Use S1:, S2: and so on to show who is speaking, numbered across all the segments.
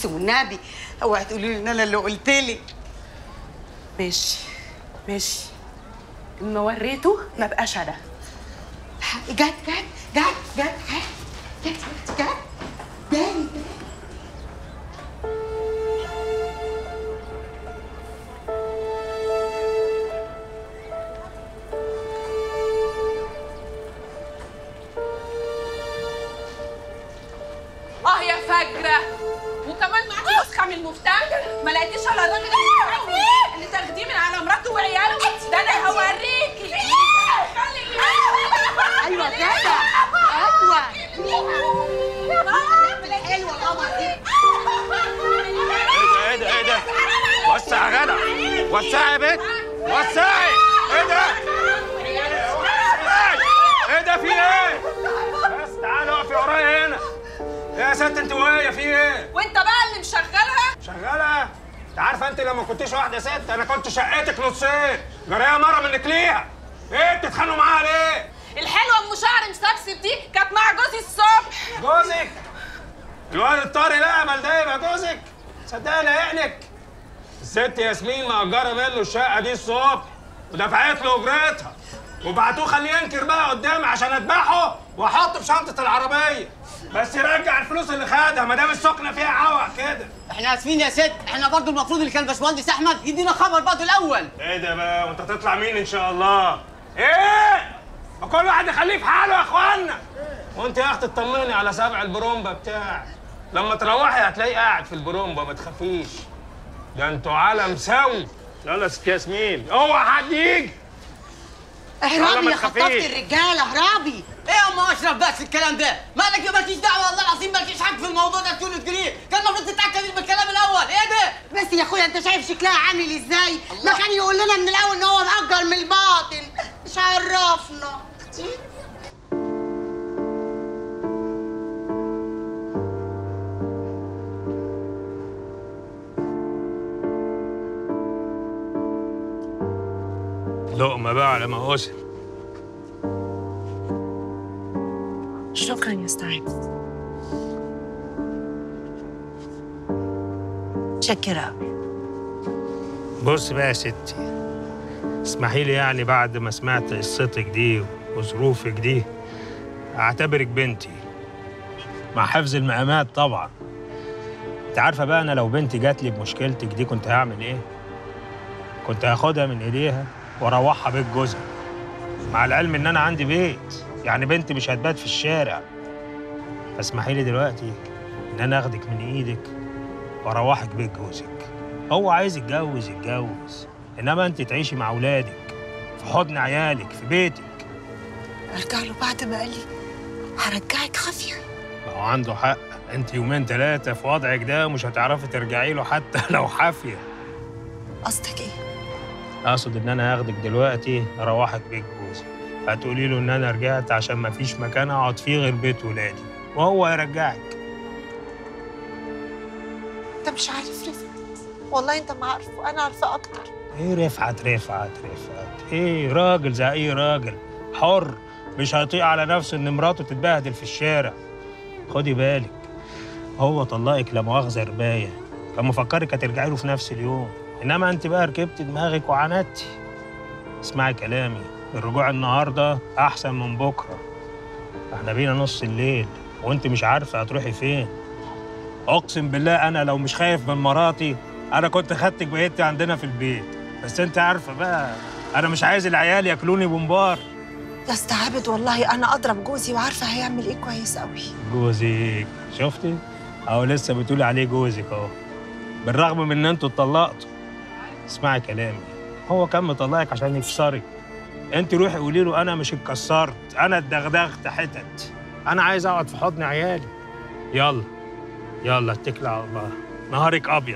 S1: بس والنبي اوعي تقولي لي ان انا اللي قلت لك
S2: ماشي ماشي ما وريته ما بقاش انا
S1: جت جت جت جت جت جت جت جت
S2: اه يا فجرة وكمان معاكي نسخة من المفتاح ما لقيتيش على الراجل اللي اللي تاخديه من على مراته وعياله ده انا هوريكي
S1: ايوه كده ايوه حلوه القمر دي
S3: ايه ده ايه ده وسع يا جدع وسعي يا بنت وسعي ايه ده وسعي. ايه ده في ايه بس تعالى اقفي ورايا هنا يا ست انت وهي في ايه
S2: وانت بقى اللي مشغلها
S3: شغاله انت عارفه انت لما كنتيش واحده ست انا كنت شقتك نصين جرايه مره منك ليها ايه بتتخانقوا معاها ليه
S2: الحلوة ام شعر مسبسب دي كانت مع جوزي الصبح
S3: جوزك الواد الطاري الامل ده يبقى جوزك صدقني عينك الست ياسمين مأجرة منه الشقة دي الصبح ودفعت له أجرتها وبعتوه خليه ينكر بقى قدامي عشان أذبحه وأحطه في شنطة العربية بس يرجع الفلوس اللي خدها ما دام السكنة فيها عوق كده
S4: احنا اسفين يا ست احنا برضو المفروض اللي كان باشمهندس احمد يدينا خبر برضو الاول
S3: إيه ده بقى وأنت تطلع مين إن شاء الله؟ إيه؟ ما كل واحد يخليه في حاله يا إخوانا وأنت يا أختي اطمني على سبع البرومبا بتاعك لما تروحي هتلاقيه قاعد في البرومبا ما تخافيش ده انتوا عالم سوي يلا يا ست ياسمين اوعى حد يجي يلا
S1: اهربي
S3: ما
S1: يا خطفت
S3: تخافيش.
S1: الرجاله اهربي
S4: ايه يا ام اشرف بس الكلام ده مالك يا مالكيش دعوه والله العظيم مالكيش حق في الموضوع ده تقول تقوليه كان المفروض تتاكدي بالكلام الاول ايه ده
S1: بس يا اخويا انت شايف شكلها عامل ازاي ما كان يقول لنا من الاول ان هو مأجر من الباطن مش عرفنا
S3: لقمه بقى على ما وصل
S2: شكرا يا استاذ
S1: شكرا
S3: بص بقى يا ستي اسمحي لي يعني بعد ما سمعت قصتك دي وظروفك دي اعتبرك بنتي مع حفظ المقامات طبعا انت عارفه بقى انا لو بنتي جات لي بمشكلتك دي كنت هعمل ايه كنت هاخدها من ايديها واروحها بيت جوزها مع العلم ان انا عندي بيت يعني بنتي مش هتبات في الشارع فاسمحي لي دلوقتي ان انا اخدك من ايدك واروحك بيت جوزك هو عايز يتجوز يتجوز انما انت تعيشي مع اولادك في حضن عيالك في بيتك
S1: ارجع له بعد ما قال لي هرجعك خافيه
S3: ما هو عنده حق انت يومين ثلاثه في وضعك ده مش هتعرفي ترجعي له حتى لو حافيه
S1: قصدك ايه
S3: اقصد ان انا هاخدك دلوقتي اروحك بيت جوزك هتقولي له ان انا رجعت عشان ما فيش مكان اقعد فيه غير بيت ولادي وهو يرجعك
S1: انت مش عارف رفعت والله انت ما عارفه وانا عارفه اكتر
S3: ايه رفعت رفعت رفعت ايه راجل زي اي راجل حر مش هيطيق على نفسه ان مراته تتبهدل في الشارع خدي بالك هو طلقك لا مؤاخذه ربايه كان مفكرك هترجعي له في نفس اليوم انما انت بقى ركبت دماغك وعاندتي اسمعي كلامي الرجوع النهارده احسن من بكره احنا بينا نص الليل وانت مش عارفه هتروحي فين اقسم بالله انا لو مش خايف من مراتي انا كنت خدتك بقيتي عندنا في البيت بس انت عارفه بقى انا مش عايز العيال ياكلوني بمبار
S1: يا اسطى عابد والله انا اضرب جوزي وعارفه هيعمل ايه كويس قوي
S3: جوزك شفتي اهو لسه بتقولي عليه جوزك اهو بالرغم من ان انتوا اتطلقتوا اسمعي كلامي هو كان مطلقك عشان يكسرك انت روحي قولي له انا مش اتكسرت انا اتدغدغت حتت انا عايز اقعد في حضن عيالي يلا يلا اتكلي على الله نهارك ابيض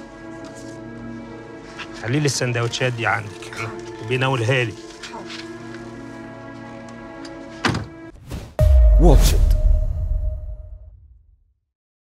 S3: خلي لي السندوتشات دي عندك بيناولها لي
S5: واتش